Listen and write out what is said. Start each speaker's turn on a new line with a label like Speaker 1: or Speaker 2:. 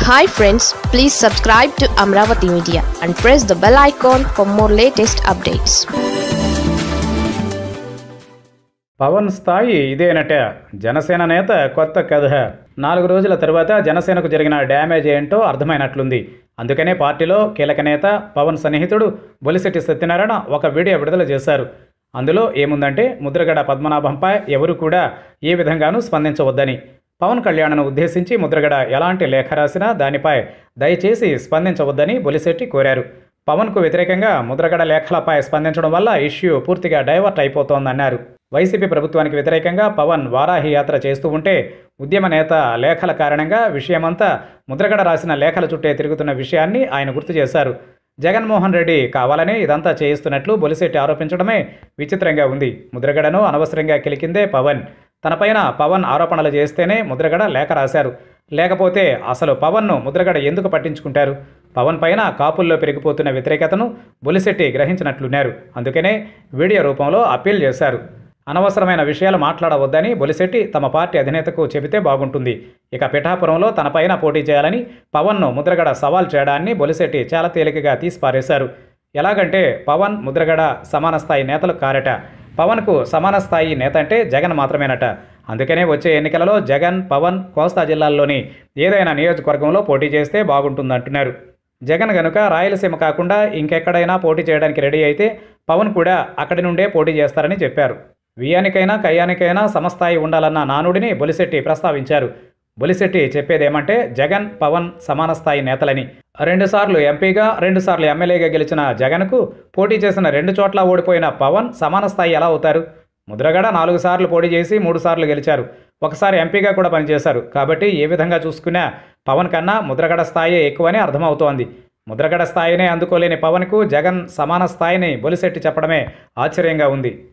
Speaker 1: hi friends please subscribe to Amaravati media and press the bell icon for more latest updates
Speaker 2: Pawan స్థాయి ఇదేనట జనసేన నేత కొత్త కథ నాలుగు రోజుల తరువాత జనసేనకు జరిగిన డ్యామేజ్ ఏంటో అర్థమైనట్లుంది అందుకనే పార్టీలో కీలక నేత పవన్ సన్నిహితుడు బొలిశెట్టి సత్యనారాయణ ఒక వీడియో విడుదల చేశారు అందులో ఏముందంటే ముద్రగడ పద్మనాభంపై ఎవరు కూడా ఏ విధంగానూ స్పందించవద్దని పవన్ కళ్యాణ్ను ఉద్దేశించి ముద్రగడ ఎలాంటి లేఖ రాసినా దానిపై దయచేసి స్పందించవద్దని బొలిశెట్టి కోరారు పవన్కు వ్యతిరేకంగా ముద్రగడ లేఖలపై స్పందించడం వల్ల ఇష్యూ పూర్తిగా డైవర్ట్ అయిపోతోందన్నారు వైసీపీ ప్రభుత్వానికి వ్యతిరేకంగా పవన్ వారాహి యాత్ర చేస్తూ ఉంటే ఉద్యమ నేత లేఖల కారణంగా విషయమంతా ముద్రగడ రాసిన లేఖల చుట్టే తిరుగుతున్న విషయాన్ని ఆయన గుర్తు చేశారు జగన్మోహన్ రెడ్డి కావాలని ఇదంతా చేయిస్తున్నట్లు బొలిశెట్టి ఆరోపించడమే విచిత్రంగా ఉంది ముద్రగడను అనవసరంగా కిలికిందే పవన్ తనపైన పవన్ ఆరోపణలు చేస్తేనే ముద్రగడ లేఖ రాశారు లేకపోతే అసలు పవన్ను ముద్రగడ ఎందుకు పట్టించుకుంటారు పవన్ పైన కాపుల్లో పెరిగిపోతున్న వ్యతిరేకతను బొలిశెట్టి గ్రహించినట్లున్నారు అందుకనే వీడియో రూపంలో అప్పీల్ చేశారు అనవసరమైన విషయాలు మాట్లాడవద్దని బొలిశెట్టి తమ పార్టీ అధినేతకు చెబితే బాగుంటుంది ఇక పిఠాపురంలో తనపైన పోటీ చేయాలని పవన్ను ముద్రగడ సవాల్ చేయడాన్ని బొలిశెట్టి చాలా తేలికగా తీసిపారేశారు ఎలాగంటే పవన్ ముద్రగడ సమాన స్థాయి నేతలు కారట పవన్కు సమాన స్థాయి నేత అంటే జగన్ మాత్రమేనట అందుకనే వచ్చే ఎన్నికలలో జగన్ పవన్ కోస్తా జిల్లాల్లోని ఏదైనా నియోజకవర్గంలో పోటీ చేస్తే బాగుంటుందంటున్నారు జగన్ గనుక రాయలసీమ కాకుండా ఇంకెక్కడైనా పోటీ చేయడానికి రెడీ అయితే పవన్ కూడా అక్కడి నుండే పోటీ చేస్తారని చెప్పారు వియానికైనా కయ్యానికైనా సమస్థాయి ఉండాలన్న నానుడిని బొలిశెట్టి ప్రస్తావించారు బొలిశెట్టి చెప్పేదేమంటే జగన్ పవన్ సమాన స్థాయి నేతలని రెండుసార్లు ఎంపీగా రెండుసార్లు ఎమ్మెల్యేగా గెలిచిన జగన్కు పోటీ చేసిన రెండు చోట్ల ఓడిపోయిన పవన్ సమాన స్థాయి ఎలా అవుతారు ముద్రగడ నాలుగు సార్లు పోటీ చేసి మూడు సార్లు గెలిచారు ఒకసారి ఎంపీగా కూడా పనిచేశారు కాబట్టి ఏ విధంగా చూసుకున్నా పవన్ కన్నా ముద్రగడ స్థాయి ఎక్కువని అర్థమవుతోంది ముద్రగడ స్థాయినే అందుకోలేని పవన్కు జగన్ సమాన స్థాయిని బొలిశెట్టి చెప్పడమే ఆశ్చర్యంగా ఉంది